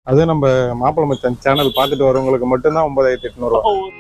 அது நம்ம மாப்பிள மச்சான் சேனல் பார்த்துட்டு வரவங்களுக்கு மட்டும்தான் ஒன்பதாயிரத்தி எட்நூறுவா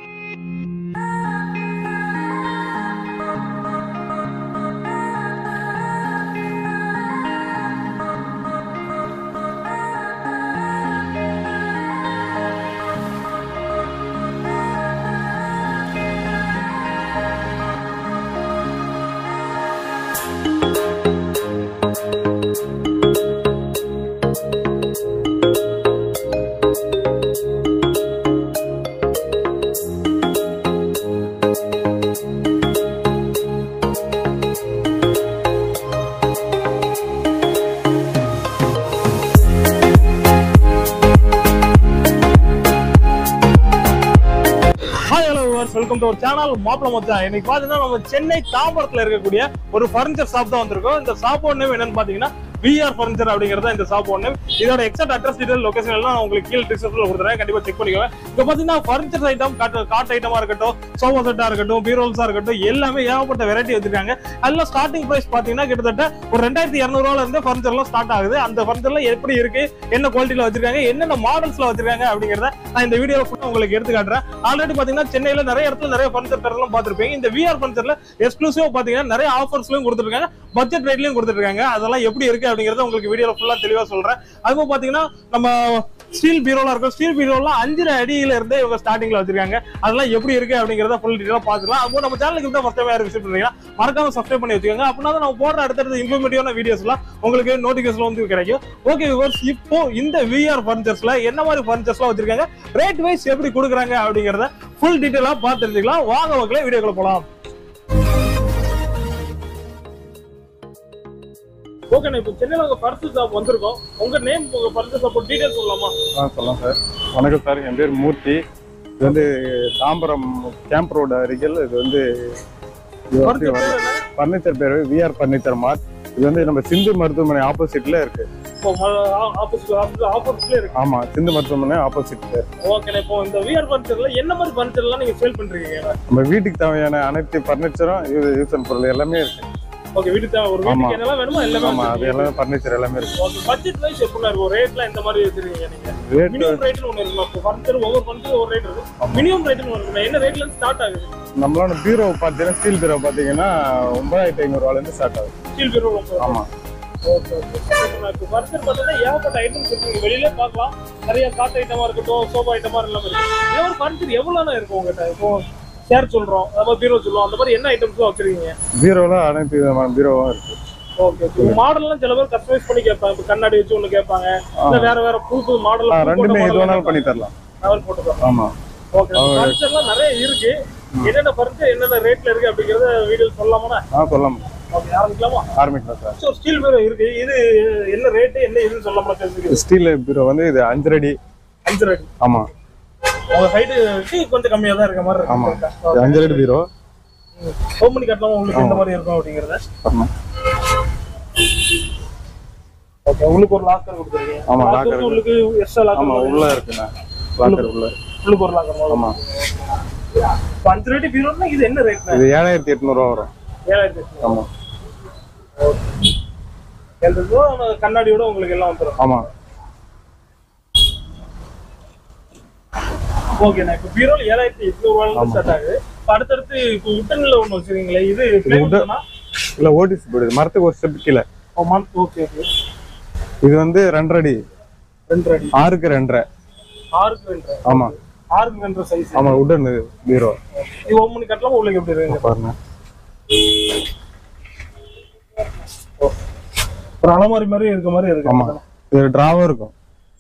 hi hello welcome to channel Mappila Machan இன்னைக்கு பாத்தீங்கன்னா நம்ம சென்னை தாம்பரத்துல இருக்கக்கூடிய ஒரு ஃபர்னிச்சர் ஷாப் தான் வந்திருக்கோம் இந்த ஷாப் நேம் என்னன்னு பாத்தீங்கன்னா விஆர் ஃபர்னிச்சர் அப்படிங்கறது இந்த ஷாப் நேம் இதோட எக்ஸாக்ட் அட்ரஸ் டீடைல் லொகேஷன் எல்லாம் நான் உங்களுக்கு கீழே டிஸ்கிரிப்ஷன்ல கொடுத்துறேன் கண்டிப்பா செக் பண்ணிக்கோங்க இங்க பாத்தீங்கன்னா ஃபர்னிச்சர் ஐட்டம் காட் காட் ஐட்டமா இருக்கட்டும் சோஃபா செட்டா இருக்கட்டும் பீரோல்ஸா இருக்கட்டும் எல்லாமே ஏகப்பட்ட வெரைட்டி வச்சிருக்காங்க அதுல ஸ்டார்டிங் பிரைஸ் பாத்தீங்கன்னா கிட்டத்தட்ட ஒரு ரெண்டாயிரத்தி இரநூறுவால இருந்து ஃபர்னிச்சர்லாம் ஸ்டார்ட் ஆகுது அந்த ஃபர்னிச்சர்லாம் எப்படி இருக்கு என்ன குவாலிட்டியில வச்சிருக்காங்க என்னென்ன மாடல்ஸ்ல வச்சிருக்காங்க அப்படிங்கறத நான் இந்த வீடியோல ஃபுல்லா உங்களுக்கு எடுத்து காட்டுறேன் ஆல்ரெடி பாத்தீங்கன்னா சென்னையில நிறைய இடத்துல நிறைய ஃபர்னிச்சர் தரலாம் பார்த்திருப்பீங்க இந்த விஆர் ஃபர்னிச்சர்ல எக்ஸ்க்ளூசிவா பாத்தீங்கன்னா நிறைய ஆஃபர்ஸ்லயும் கொடுத்துருக்காங்க பட்ஜெட் ரேட்லயும் கொடுத்துருக்காங்க அதெல்லாம் எப்படி இருக்கு அப்படிங்கறத உங்களுக்கு வீடியோல ஃபுல்லா தெளிவா சொல்றேன் அதுவும் பாத்தீங்கன்னா நம்ம ஸ்டீல் பீரோலாம் இருக்கும் ஸ்டீல் பீரோலாம் அஞ்சு அடியில இருந்தே இவங்க ஸ்டார்டிங்ல வச்சிருக்காங்க அதெல்லாம் எப்படி இருக்கு அப்படிங்கறத ஃபுல் டீட்டெயிலா பாத்துக்கலாம் அப்போ நம்ம சேனலுக்கு தான் ஃபர்ஸ்ட் டைம் விசிட் பண்றீங்கன்னா மறக்காம சப்ஸ்கிரைப் பண்ணி வச்சுக்கோங்க அப்படின்னா தான் நம்ம போடுற அடுத்தடுத்த இன்ஃபர்மேட்டிவான வீடியோஸ்லாம் உங்களுக்கு நோட்டிபிகேஷன் வந்து கிடைக்கும் ஓகே விவர்ஸ் இப்போ இந்த விஆர் ஃபர்னிச்சர்ஸ்ல என்ன மாதிரி ஃபர்னிச்சர்ஸ்லாம் வச்சிருக்காங்க ரேட் வைஸ் எப்படி கொடுக்குறாங்க அப்படிங்கறத ஃபுல் டீட்டெயிலா பார்த்து தெரிஞ்சுக்கலாம் வாங்க மக்களே வீடியோக்குள்ள போலாம் ஓகே இப்போ சென்னையில் உங்க பர்சு ஷாப் வந்திருக்கோம் உங்க நேம் உங்க பர்சு ஷாப் டீடைல்ஸ் சொல்லலாமா ஆ சொல்லலாம் சார் வணக்கம் சார் என் பேர் மூர்த்தி இது வந்து தாம்பரம் கேம்ப் ரோடு அருகில் இது வந்து பர்சு பேர் என்ன ஃபர்னிச்சர் பேர் விஆர் ஃபர்னிச்சர் மார்ட் இது வந்து நம்ம சிந்து மருத்துவமனை ஆப்போசிட்ல இருக்கு ஆப்போசிட் ஆப்போசிட்ல இருக்கு ஆமா சிந்து மருத்துவமனை ஆப்போசிட்ல இருக்கு ஓகே இப்போ இந்த விஆர் ஃபர்னிச்சர்ல என்ன மாதிரி ஃபர்னிச்சர்லாம் நீங்க சேல் பண்றீங்க நம்ம வீட்டுக்கு தேவையான அனைத்து ஃபர்னிச்சரும் யூஸ் அண்ட் பொருள் எல்லாமே இருக்கு ஓகே வீட்டுக்கு தேவை ஒரு வீட்டுக்கு என்னெல்லாம் வேணுமோ எல்லாமே ஆமா அது வச்சிருக்கீங்க. எல்லாமே ஃபர்னிச்சர் எல்லாமே இருக்கு ஓகே பட்ஜெட் வைஸ் எப்படி இருக்கும் ரேட்லாம் இந்த மாதிரி வச்சிருக்கீங்க நீங்க ரேட் மினிமம் ரேட்னு ஒன்று இருக்கும் இப்போ ஃபர்னிச்சர் ஒவ்வொரு ஃபர்னிச்சர் ஒரு ரேட் இருக்கும் மினிமம் ரேட்னு ஒன்று இருக்கும் என்ன ரேட்ல இருந்து ஸ்டார்ட் ஆகுது நம்மளோட பீரோ பார்த்தீங்கன்னா ஸ்டீல் பீரோ பார்த்தீங்கன்னா ஒன்பதாயிரத்தி ஐநூறுவால இருந்து ஸ்டார்ட் ஆகுது ஸ்டீல் பீரோ ஆமா ஓகே ஓகே இப்போ ஃபர்னிச்சர் பார்த்தீங்கன்னா ஏகப்பட்ட ஐட்டம்ஸ் இருக்கு நீங்க வெளியிலே பார்க்கலாம் நிறைய காட்டு ஐட்டமா இருக்கட்டும் சோஃபா ஐட்டமா எல்லாமே இருக்கு இதே ஒரு ஃபர்னிச்சர் எவ்வளோனா இருக்கும் உங்ககிட்ட இப்போ சேர் சொல்றோம் அதாவது பீரோ சொல்லுவோம் அந்த மாதிரி என்ன ஐட்டம்ஸ்லாம் வச்சிருக்கீங்க பீரோல அனைத்து விதமான பீரோவும் இருக்கு ஓகே ஓகே மாடல்லாம் சில பேர் கஸ்டமைஸ் பண்ணி கேட்பாங்க இப்போ கண்ணாடி வச்சு ஒன்று கேட்பாங்க இல்ல வேற வேற புது புது மாடல் ஆ, ரெண்டுமே எது வேணாலும் பண்ணி தரலாம் லெவல் போட்டுக்கலாம் ஆமா ஓகே ஃபர்னிச்சர்லாம் நிறைய இருக்கு என்னென்ன ஃபர்னிச்சர் என்னென்ன ரேட்ல இருக்கு அப்படிங்கறத வீடியோ சொல்லலாமா ஆ சொல்லலாம் ஓகே ஆரம்பிக்கலாமா ஆரம்பிக்கலாம் சார் ஸோ ஸ்டீல் பீரோ இருக்கு இது என்ன ரேட்டு என்ன இதுன்னு சொல்லாம தெரிஞ்சுக்கிறது ஸ்டீல் பீரோ வந்து இது அஞ்சு அடி அஞ்சு ரேட் ஆமா உங்க ஹைட்டு கொஞ்சம் கம்மியா தான் இருக்க மாதிரி ஆமா இருக்கு இது அஞ்சு அடி பீரோ ஹோம் பண்ணி கட்டலாம் உங்களுக்கு எந்த மாதிரி இருக்கும் அப்படிங்கறத ஆமா ஓகே உங்களுக்கு ஒரு லாக்கர் கொடுத்துருக்கீங்க ஆமா, Locker locker உங்களுக்கு எக்ஸ்ட்ரா ஆமா லாக்கர் உள்ள இருக்குண்ணா லாக்கர் உள்ள உங்களுக்கு ஒரு லாக்கர் ஆமா இப்போ அஞ்சு ரேட்டு பீரோனா இது என்ன ரேட்னா இது ஏழாயிரத்தி எட்நூறுவா வரும் ஏழாயிரத்தி ஆமா ஏழு ரூபா கண்ணாடியோட உங்களுக்கு எல்லாம் வந்துடும் ஆமா ஓகேண்ணா இப்போ பீரோல ஏழாயிரத்தி எட்நூறு ரூபாய் ஸ்டார்ட் ஆகுது இப்போ அடுத்தடுத்து இப்போ உட்டன்ல ஒன்று வச்சிருக்கீங்களே இது plywood தானா? இல்ல ஓடிசி போடுது மரத்துக்கு ஒரு ஸ்டெப் கீழே ஓ மந்த் ஓகே ஓகே இது வந்து ரெண்டரை அடி ரெண்டு அடி ஆறுக்கு ரெண்டரை ஆறுக்கு ரெண்டு ஆமா ஆறுக்கு ரெண்டு சைஸ் ஆமா உடன் பீரோ இது ஒன் மணி கட்டலாம் உங்களுக்கு எப்படி இருக்கு பாருங்க ஒரு அலமாரி மாதிரி இருக்க மாதிரி இருக்கு ஆமா இது டிராவும் இருக்கும்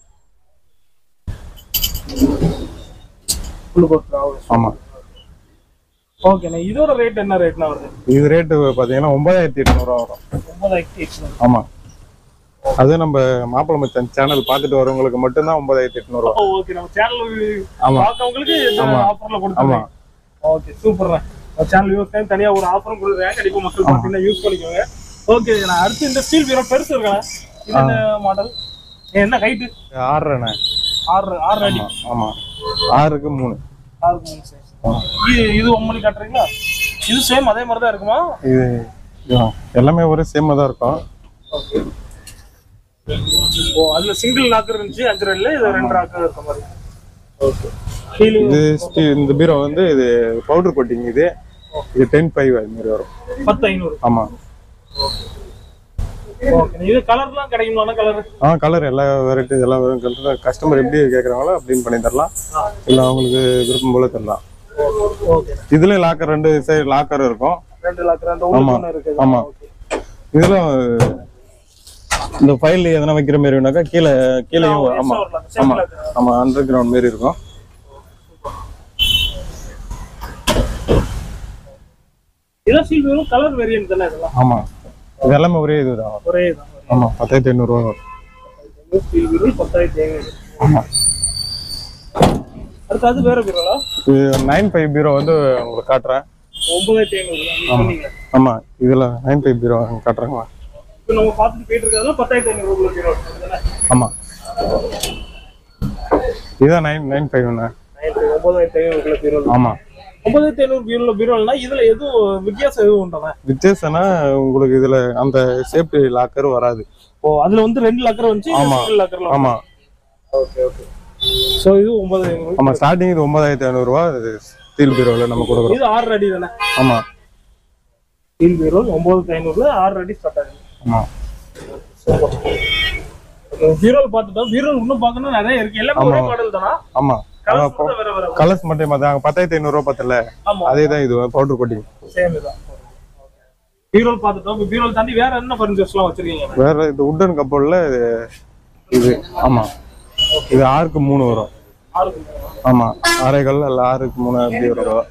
உங்களுக்கு ஒரு travel. ஆமா ஓகேண்ணா இதோட ரேட் என்ன ரேட்னா வருது இது ரேட்டு பாத்தீங்கன்னா ஒன்பதாயிரத்தி எட்நூறுவா வரும் ஒன்பதாயிரத்தி எட்நூறு ஆமா அது நம்ம மாப்பிள மச்சான் சேனல் பார்த்துட்டு வரவங்களுக்கு மட்டும்தான் ஒன்பதாயிரத்தி எட்நூறுவா ஓகே நம்ம சேனல் ஆமா பார்க்கவங்களுக்கு இந்த ஆமா. ஆஃபர்ல ஆமா கொடுத்துருங்க okay super channel use time தனியா ஒரு ஆஃபரும் கொடுக்குறேன் கண்டிப்பா மக்கள் பார்த்தீங்கன்னா யூஸ் பண்ணிக்கோங்க ஓகே நான் அடுத்து இந்த ஸ்டீல் பீரோ பெருசு இருக்கா இது என்ன மாடல் என்ன ஹைட்டு ஆறுண்ணே ஆறு ஆறு அடி ஆமா ஆமா ஆறுக்கு மூணு ஆறு மூணு size. இது இது ஒன் மணி காட்டுறீங்களா இது சேம் அதே மாதிரி தான் இருக்குமா இது இதுதான். எல்லாமே ஒரே சேமா தான் இருக்கும் ஓகே ஓ அதுல சிங்கிள் லாக்கர் இருந்துச்சு அஞ்சு ரூபாயில இது ரெண்டு லாக்கர் இருக்க மாதிரி ஓகே ஃபீலிங் இது ஸ்டீ- இந்த பீரோ வந்து இது பவுடர் கோட்டிங் இது இது டென் ஃபைவ் அது மாதிரி வரும் பத்து ஐநூறு ஆமா ஓகே இது கலர்லாம் கிடைக்குமா கலர் ஆ கலர் எல்லா வெரைட்டி எல்லாம் வரும் கஸ்டமர் எப்படி கேட்குறாங்களோ அப்படின்னு பண்ணி தரலாம் இல்லை அவங்களுக்கு விருப்பம் போல தரலாம் ஓகே இதுல லாக்கர் ரெண்டு சைடு லாக்கர் இருக்கும் ரெண்டு லாக்கர் அந்த உள்ள ஆமா. ஒன்று இருக்குது ஆமா. ஓகே இதுல இந்த ஃபைல் எதனா வைக்கிற மாதிரி வேணாக்கா கீழே கீழேயும் ஆ, ஆமா extra வரலாம். ஆமா Same locker. ஆமா அண்டர் கிரவுண்ட் மாதிரி இருக்கும் இதெல்லாம் சீல் வெறும் கலர் வேரியன்ட் தானே இதெல்லாம் ஆமா இது எல்லாமே ஒரே இதுதான் ஒரே தான் ஆமா பத்தாயிரத்தி ஐநூறுரூவா வரும் சீல் வெறும் பத்தாயிரத்தி ஐநூறு ஆமா அடுத்து அது வேற பீரோலா இது நைன் ஃபைவ் பீரோ வந்து உங்களுக்கு காட்டுறேன் ஒன்பதாயிரத்தி ஐநூறு நீங்க சொன்னீங்க ஆமா இதுல நைன் ஃபைவ் பீரோ காட்டுறேங்க இப்போ நம்ம பார்த்துட்டு போயிட்டு இருக்கிறதுல பத்தாயிரத்தி ஐநூறு உள்ள பீரோ தானே ஆமா இதுதான் நைன் நைன் ஃபைவ்ண்ணா ஒன்பதாயிரத்தி ஐநூறு உள்ள பீரோ ஆமா ஒன்பதாயிரத்தி ஐநூறு பீரோல பீரோல்னா இதுல எதுவும் வித்தியாசம் எதுவும் உண்டானே வித்தியாசம்னா உங்களுக்கு இதுல அந்த சேஃப்டி லாக்கர் வராது ஓ அதுல வந்து ரெண்டு லாக்கர் வந்துச்சு ஆமா. சிங்கிள் லாக்கர்ல ஆமா ஓகே ஓகே சோ இது ஒன்பது ஐநூறு ஆமா ஸ்டார்டிங் இது ஒன்பதாயிரத்தி ஐநூறுரூவா ஸ்டீல் பீரோவில் நம்ம கொடுக்குறோம் இது ஆறு அடி தானே ஆமா ஸ்டீல் பீரோ ஒன்பதாயிரத்தி ஐநூறுல ஆறு அடி ஸ்டார்ட் ஆகுது ஆமா பீரோல் பார்த்துட்டோம் பீரோல் இன்னும் பார்க்கணும் நிறைய இருக்கு எல்லாமே ஒரே மாடல் தானா ஆமா கலர்ஸ் மட்டும் வேற வேற கலர்ஸ் மட்டும் மாத்தாங்க பத்தாயிரத்தி ஐநூறுரூவா பத்தல ஆமா அதே தான் இது பவுடர் கோட்டிங் சேம் தான் பீரோல் பார்த்துட்டோம் இப்போ பீரோல் தாண்டி வேற என்ன ஃபர்னிச்சர்ஸ்லாம் வச்சிருக்கீங்க வேற இது உட்டன் கப்போர்டில் இது ஆமா இது ஆறுக்கு மூணு வரும் ஆறு ஆமா ஆரைகள் அல்ல ஆறுக்கு மூணு அப்படி வரும்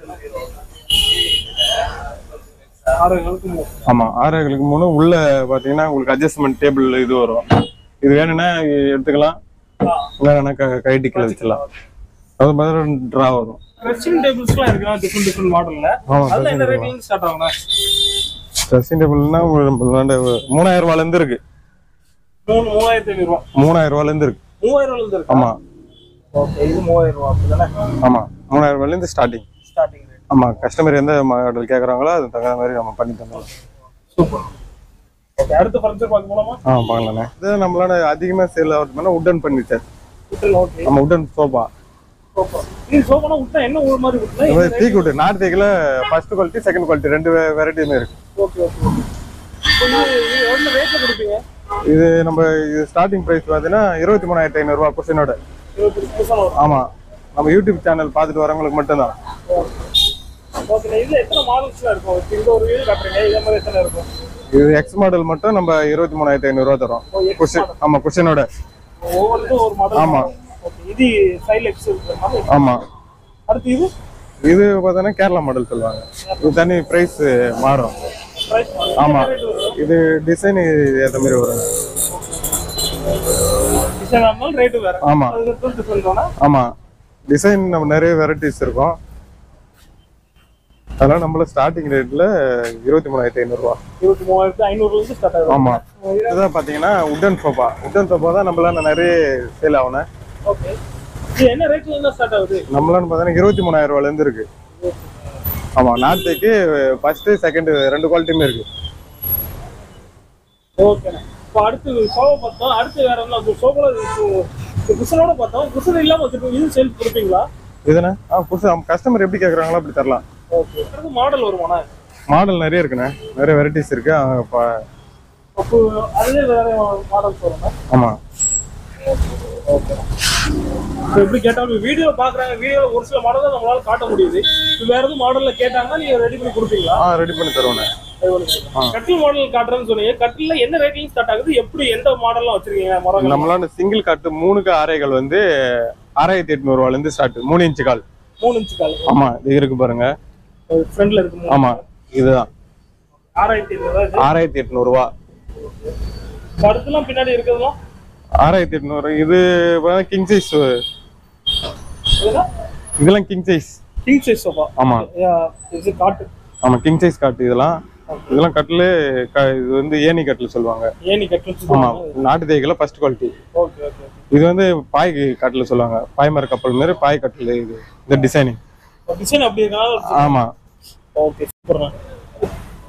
ஆறு காலுக்கு மூணு. ஆமா ஆரைகளுக்கு மூணு உள்ள பாத்தீங்கன்னா உங்களுக்கு அட்ஜஸ்ட்மெண்ட் டேபிள் இது வரும் இது வேணும்னா எடுத்துக்கலாம் ஆ. வேணும்னா க- கைட்டி கீழே வச்சுக்கலாம் அது மாதிரி ட்ரா வரும் ட்ரெஸ்ஸிங் டேபிள்ஸ்லாம் இருக்குன்னா டிஃப்ரெண்ட் டிஃப்ரெண்ட் மாடல்ல ஆமா அதெல்லாம் என்ன ரேட்ல ஸ்டார்ட் ஆகும்னா ட்ரெஸ்ஸிங் டேபிள்னா மூணாயிரம் ரூபாயில இருந்து இருக்கு மூணு மூவாயிரத்தி ஐநூறு ரூபா மூணாயிரம் ரூபாயில இருந்து இருக்கு மூவாயிரம் ரூபாய் இருக்கு ஆமா ஓகே இது மூவாயிரம் ரூபா அப்படிதானே ஆமா மூணாயிரம் ரூபாயில இருந்து ஸ்டார்டிங் ஸ்டார்டிங் ரேட் ஆமா கஸ்டமர் எந்த மாடல் கேக்குறாங்களோ அதுக்கு தகுந்த மாதிரி நம்ம பண்ணி தந்தோம் சூப்பர் ஓகே அடுத்த ஃபர்னிச்சர் பார்க்க போலாமா ஆ பார்க்கலாண்ணே இது நம்மளோட அதிகமா சேல் ஆகுதுன்னா உட்டன் ஃபர்னிச்சர் விட்டல் ஓகே நம்ம உட்டன் சோஃபா சூப்பர் இது சோஃபானா விட்டா என்ன ஒரு மாதிரி விட்டா இந்த மாதிரி டீ குட்டு நார்த் தேக்கில் ஃபர்ஸ்ட் குவாலிட்டி செகண்ட் குவாலிட்டி ரெண்டு வெரைட்டியுமே இருக்கு ஓகே ஓகே ஓகே இப்போ இது இது எவ்வளோ ரேட்ல கொடுப்பீங்க இது நம்ம இது ஸ்டார்டிங் பிரைஸ் பார்த்தீங்கன்னா இருபத்தி மூணாயிரத்தி ஐநூறுரூவா குஷனோட இருபத்தி நிமிஷம் வரும் ஆமா நம்ம யூடியூப் சேனல் பார்த்துட்டு வரவங்களுக்கு மட்டும்தான் ஓகே இதுல எத்தனை மாடல்ஸ்லாம் இருக்கும் இப்போ இந்த ஒரு வீடு காட்டுறீங்க இதே மாதிரி எத்தனை இருக்கும் இது எக்ஸ் மாடல் மட்டும் நம்ம இருபத்தி மூணாயிரத்தி ஐநூறுரூவா தரோம் ஓ, X குஷன் ஆமா குஷனோட ஒவ்வொருக்கும் ஒரு மாடல் ஆமா. ஓகே இது சைல் எக்ஸ் இருக்கிற மாதிரி ஆமா அடுத்து இது இது பார்த்தோன்னா கேரளா மாடல் சொல்லுவாங்க இது தனி பிரைஸ் மாறும் பிரைஸ் ஆமா இது டிசைன் ஏற்ற மாதிரி வரும் டிசைன் ஆனாலும் ரேட்டு வேற ஆமா அதுக்கு டிஃபரெண்ட் தானே ஆமா டிசைன் நம்ம நிறைய வெரைட்டிஸ் இருக்கும் அதெல்லாம் நம்மள ஸ்டார்டிங் ரேட்ல இருபத்தி மூணாயிரத்தி ஐநூறுரூவா இருபத்தி மூவாயிரத்து ஐநூறுல இருந்து ஸ்டார்ட் ஆகுது ஆமா இதுதான் பாத்தீங்கன்னா உட்டன் சோஃபா உட்டன் சோஃபா தான் நம்மளால நிறைய சேல் ஆகணும் ஓகே இது என்ன ரேட்ல இருந்து ஸ்டார்ட் ஆகுது நம்மளால பார்த்தீங்கன்னா இருபத்தி மூணாயிரம் ரூபாயில இருந்து இருக்கு ஆமா நார்த்துக்கு ஃபர்ஸ்ட் செகண்ட் ரெண்டு குவாலிட்டியுமே இருக்கு ஓகேண்ணே இப்போ அடுத்து சோஃபா பார்த்தோம் அடுத்து வேற என்ன சோஃபால குஷனோட பார்த்தோம் குஷன் இல்லாம வச்சிருக்கோம் இது சேல் கொடுப்பீங்களா இதுண்ணே ஆ புதுசு கஸ்டமர் எப்படி கேட்குறாங்களோ அப்படி தரலாம் ஓகே அடுத்து மாடல் வருமாண்ணா மாடல் நிறைய இருக்குண்ணே நிறைய வெரைட்டிஸ் இருக்கு ஆ, ப- அப்போ அதுலேயே வேற மாடல்ஸ் வரும்ண்ணா ஆமா ஓகே இப்போ எப்படி கேட்டாலும் வீடியோ பார்க்குறாங்க வீடியோவில் ஒரு சில மாடல் தான் நம்மளால காட்ட முடியுது இப்போ வேற எதுவும் மாடலில் கேட்டாங்கன்னா நீங்கள் ரெடி பண்ணி கொடுப்பீங்களா ஆ ரெடி பண்ணி தருவோண்ணே ஆ. கட்டில் மாடல் காட்டுறேன்னு சொன்னீங்க கட்டில் என்ன ரேட்லையும் ஸ்டார்ட் ஆகுது எப்படி எந்த மாடல்லாம் வச்சிருக்கீங்க மரங்கள் நம்மளால சிங்கிள் காட்டு மூணுக்கு ஆரைகள் வந்து ஆறாயிரத்தி எட்நூறுவால இருந்து ஸ்டார்ட் மூணு இன்ச்சு கால் மூணு இன்ச்சு கால் ஆமா இது இருக்கு பாருங்க ஃப்ரண்ட்ல இருக்கு மூணு. ஆமா இதுதான் ஆறாயிரத்தி ஐநூறுவா இது ஆறாயிரத்தி எட்நூறுவா இப்ப அடுத்துலாம் பின்னாடி இருக்கிறதுலாம் ஆறாயிரத்தி எட்நூறு இது கிங் சைஸ் இதெல்லாம் இதெல்லாம் king size king size sofa ஆமா இது காட்டு ஆமா கிங் சைஸ் காட்டு இதெல்லாம் இதெல்லாம் கட்டில் இது வந்து ஏணி கட்டில் சொல்லுவாங்க ஏனி கட்டில் ஆமா நாட்டு தேக்கில் ஃபர்ஸ்ட் குவாலிட்டி ஓகே ஓகே இது வந்து பாய் கட்டில் சொல்லுவாங்க பாய்மர கப்பல் மாதிரி பாய் கட்டில் இது இந்த டிசைனிங் டிசைன் அப்படி இருக்கனால ஆமா ஓகே சூப்பர்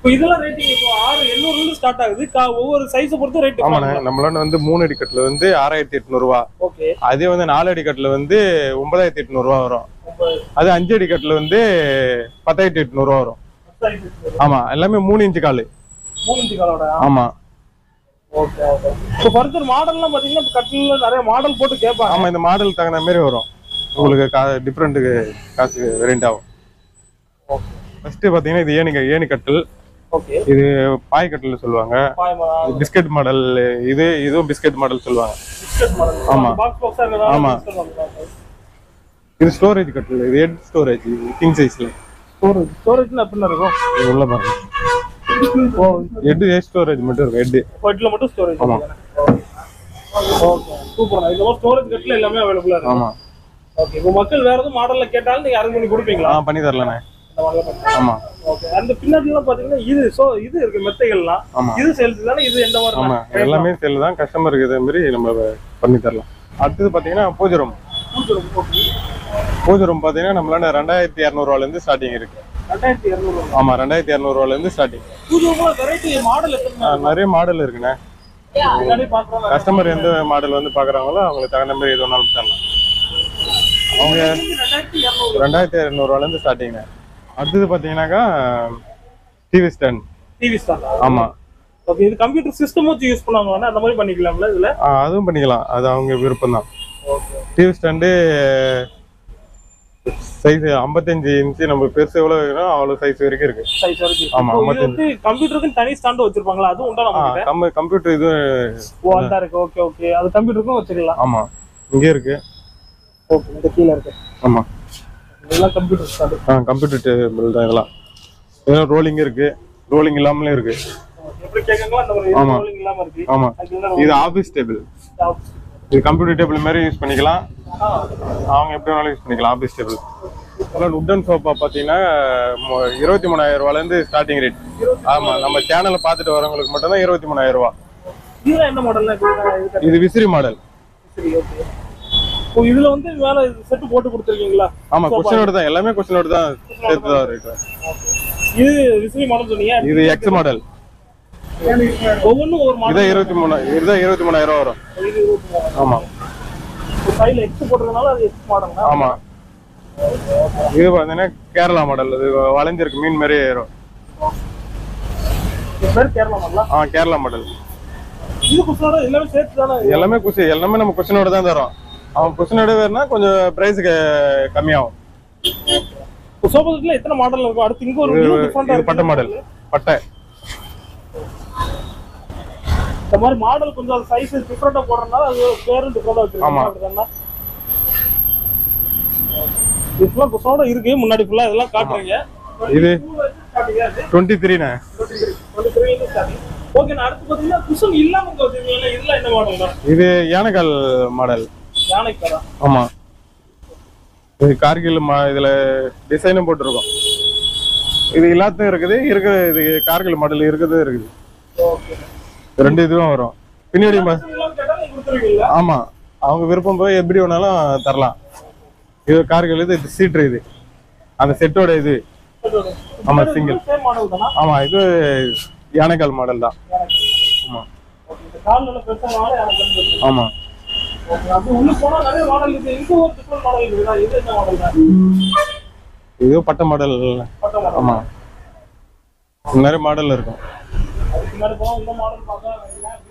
இப்போ இதெல்லாம் ரேட்டிங் இப்போ ஆறு எண்ணூறுல இருந்து ஸ்டார்ட் ஆகுது கா- ஒவ்வொரு சைஸை பொறுத்து ரேட் ஆமாண்ணே நம்மளோட வந்து மூணு அடி கட்டில் வந்து ஆறாயிரத்தி எட்நூறுவா ஓகே அதே வந்து நாலு அடி கட்டில் வந்து ஒன்பதாயிரத்தி எட்நூறுவா வரும் அது அஞ்சு அடி கட்டில் வந்து பத்தாயிரத்தி எட்நூறுவா வரும் ஆமா எல்லாமே மூணு இன்ச்சு காலு மூணு இன்ச்சு காலோட ஆமா ஓகே ஓகே இப்போ ஃபர்தர் மாடல்லாம் பாத்தீங்கன்னா இப்போ கட்டில நிறைய மாடல் போட்டு கேட்பாங்க ஆமா இந்த மாடல் தகுந்த மாதிரி வரும் உங்களுக்கு கா டிஃப்ரெண்ட்டுக்கு காசு வேரியண்ட் ஆகும் ஃபர்ஸ்ட் பாத்தீங்கன்னா இது ஏணி ஏணி கட்டில் ஓகே இது பாய் கட்டில் சொல்லுவாங்க பாயமரம் பிஸ்கட் மாடல் இது இதுவும் பிஸ்கட் மாடல் சொல்லுவாங்க பிஸ்கட் மாடல் ஆமா. பாக்ஸ் பாக்ஸா இருக்கறதால ஆமா. biscuit model. இது ஸ்டோரேஜ் கட்டில் இது ஹெட் ஸ்டோரேஜ் கிங் சைஸ்ல ஸ்டோரேஜ் ஸ்டோரேஜ்ல எப்படி இருக்கும் இது உள்ள பாருங்க ஓ ஹெட் ஹெட் ஸ்டோரேஜ் மட்டும் இருக்கும் ஹெட் ஹெட்ல மட்டும் ஸ்டோரேஜ் ஆமா. ஓகே சூப்பர் இந்த மாதிரி ஸ்டோரேஜ் கட்டில எல்லாமே அவைலபிளா இருக்கு ஆமா ஓகே இப்போ மக்கள் வேற எதுவும் மாடல்ல கேட்டாலும் நீங்க அரேஞ்ச் பண்ணி கொடுப்பீங்களா ஆ பண்ணி தரலண்ணே இந்த மாடல்ல பண்ணி ஆமா ஓகே அந்த பின்னாடி எல்லாம் பாத்தீங்கன்னா இது சோ இது இருக்கு மெத்தைகள்லாம் ஆமா இது சேல்ஸ் தானே இது எந்த மாதிரி ஆமா எல்லாமே செல் தான் கஸ்டமருக்கு இதே மாதிரி நம்ம பண்ணி தரலாம் அடுத்தது பாத்தீங்கன்னா பூஜை ரூம் பூஜை ரூம் பாத்தீங்கன்னா நம்மளால ரெண்டாயிரத்தி இரநூறுவால இருந்து ஸ்டார்டிங் இருக்கு ரெண்டாயிரத்தி இரநூறு ஆமா ரெண்டாயிரத்தி இரநூறுவால இருந்து ஸ்டார்டிங் புது வெரைட்டி மாடல் எத்தனை நிறைய மாடல் இருக்குண்ணே முன்னாடி பாக்குறோம் கஸ்டமர் எந்த மாடல் வந்து பாக்குறாங்களோ அவங்களுக்கு தகுந்த மாதிரி எது வேணாலும் தரலாம் அவங்க ரெண்டாயிரத்தி இரநூறு ரெண்டாயிரத்தி இரநூறுவால இருந்து ஸ்டார்டிங்ண்ணே அடுத்தது பாத்தீங்கன்னாக்கா டிவி ஸ்டாண்ட் டிவி ஸ்டாண்ட் ஆமா ஓகே இது கம்ப்யூட்டர் சிஸ்டம் வச்சு யூஸ் பண்ணுவாங்க அந்த மாதிரி பண்ணிக்கலாம்ல இதுல ஆ, அதுவும் பண்ணிக்கலாம் அது அவங்க விருப்பம் தான் ஓகே டிவி ஸ்டாண்டு சைஸ் ஐம்பத்தஞ்சு இன்ச்சு நம்ம பெருசு எவ்வளோ வேணும் அவ்வளோ சைஸ் வரைக்கும் இருக்கு சைஸ் வரைக்கும் ஆமா, இப்போ இது வந்து கம்ப்யூட்டருக்கு தனி ஸ்டாண்ட் வச்சிருப்பாங்களா அதுவும் உண்டா நம்ம கிட்ட நம்ம கம்ப்யூட்டர் இது ஓ அந்த இருக்கு ஓகே ஓகே அது கம்ப்யூட்டருக்கும் வச்சுக்கலாம் ஆமா இங்கே இருக்கு ஓகே இந்த கீழ இருக்கு ஆமா இதெல்லாம் கம்ப்யூட்டர் ஸ்டாண்ட் ஆ கம்ப்யூட்டர் டேபிள் தான் இதெல்லாம் இதெல்லாம் ரோலிங் இருக்கு ரோலிங் இல்லாமலே இருக்கு எப்படி கேட்கங்களா அந்த ஒரு ஆமா. ரோலிங் இல்லாம இருக்கு ஆமா அதுக்கு என்ன இது ஆஃபீஸ் டேபிள் இது கம்ப்யூட்டர் டேபிள் மாதிரி யூஸ் பண்ணிக்கலாம் அவங்க எப்படி வேணாலும் யூஸ் பண்ணிக்கலாம் ஆஃபீஸ் டேபிள் அப்புறம் உட்டன் சோஃபா பார்த்தீங்கன்னா மு- இருபத்தி மூணாயிரம் ரூபாலேருந்து ஸ்டார்டிங் ரேட் ஆமா நம்ம சேனலை பார்த்துட்டு வரவங்களுக்கு மட்டும் தான் இருபத்தி மூணாயிரம் ரூபா இதுல என்ன மாடல்ல இருக்கு இது விசிறி மாடல் சரி ஓகே இப்போ இதுல வந்து மேல செட் போட்டு கொடுத்துருக்கீங்களா ஆமா கொஸ்டினோட தான் எல்லாமே கொஸ்டினோட தான் சேர்த்து தான் ரேட் இது விசிறி மாடல் சொன்னீங்க இது எக்ஸ் மாடல் ஒவ்வொன்றும் ஒரு மாடல் இதான் இருபத்தி மூணு இதுதான் இருபத்தி மூணாயிரம் ரூபா வரும் இது இருபத்தி மூணு. ஆமா இப்போ சைடுல எக்ஸ் போட்டதுனால அது எக்ஸ் மாடல் தான் ஆமா இது பார்த்தீங்கன்னா கேரளா மாடல் இது வளைஞ்சிருக்கு மீன் மாதிரி ஏறும் இது பேர் கேரளா மாடலா ஆ கேரளா மாடல் இது புதுசாக எல்லாமே சேர்த்து தானே எல்லாமே குசி எல்லாமே நம்ம கொஸ்டினோட தான் தரோம் அவன் கொஸ்டினோட வேறுனா கொஞ்சம் ப்ரைஸுக்கு கம்மியாகும் இப்போ சோபத்துல எத்தனை மாடல் இருக்கும் அடுத்து இங்க ஒரு இது நியூ டிஃபரெண்டா இது பட்டை மாடல் பட்டை இந்த மாதிரி மாடல் கொஞ்சம் சைஸ் டிஃபரெண்டா போடுறதுனால அது ஒரு பேரும் டிஃபரெண்டா ஆமா. வச்சிருக்காங்க அப்படிதானே இதுலாம் புதுசோட இருக்கு முன்னாடி ஃபுல்லா இதெல்லாம் காட்டுறீங்க இது டுவெண்ட்டி த்ரீண்ணே ஓகே நான் அடுத்து பாத்தீங்கன்னா குஷன் இல்லாம இங்க வச்சிருக்கீங்க இதெல்லாம் என்ன மாடல் தான் இது யானைக்கால் மாடல் யானைக்காரா ஆமா இது கார்கில் மா இதுல டிசைனும் போட்டிருக்கோம் இது எல்லாத்தையும் இருக்குது இருக்குது இது கார்கில் மாடல் இருக்குது இருக்குது ஓகே ரெண்டு இதுவும் வரும் பின்னாடி ம- இல்லாம கேட்டா நீங்க கொடுத்துருவீங்களா ஆமா அவங்க விருப்பம் போய் எப்படி வேணாலும் தரலாம் இது கார்கள் இது சீட்ரு இது அந்த செட்டோட இது ஆமா, single. சேம் மாடல் தானா ஆமா இது யானைக்கால் மாடல் தான் ஆமா ஓகே இந்த கால் நல்ல பெருசானால யானைக்கால் ஆமா ஓகே அது உள்ள போனா நிறைய மாடல் இருக்கு இங்க ஒரு டிஃபரெண்ட் மாடல் இருக்குதா இது என்ன மாடல் தான் இது பட்டை மாடல் பட்ட மாடல் ஆமா நிறைய மாடல் இருக்கும் அதுக்கு முன்னாடி போனா இந்த மாடல் பார்த்தா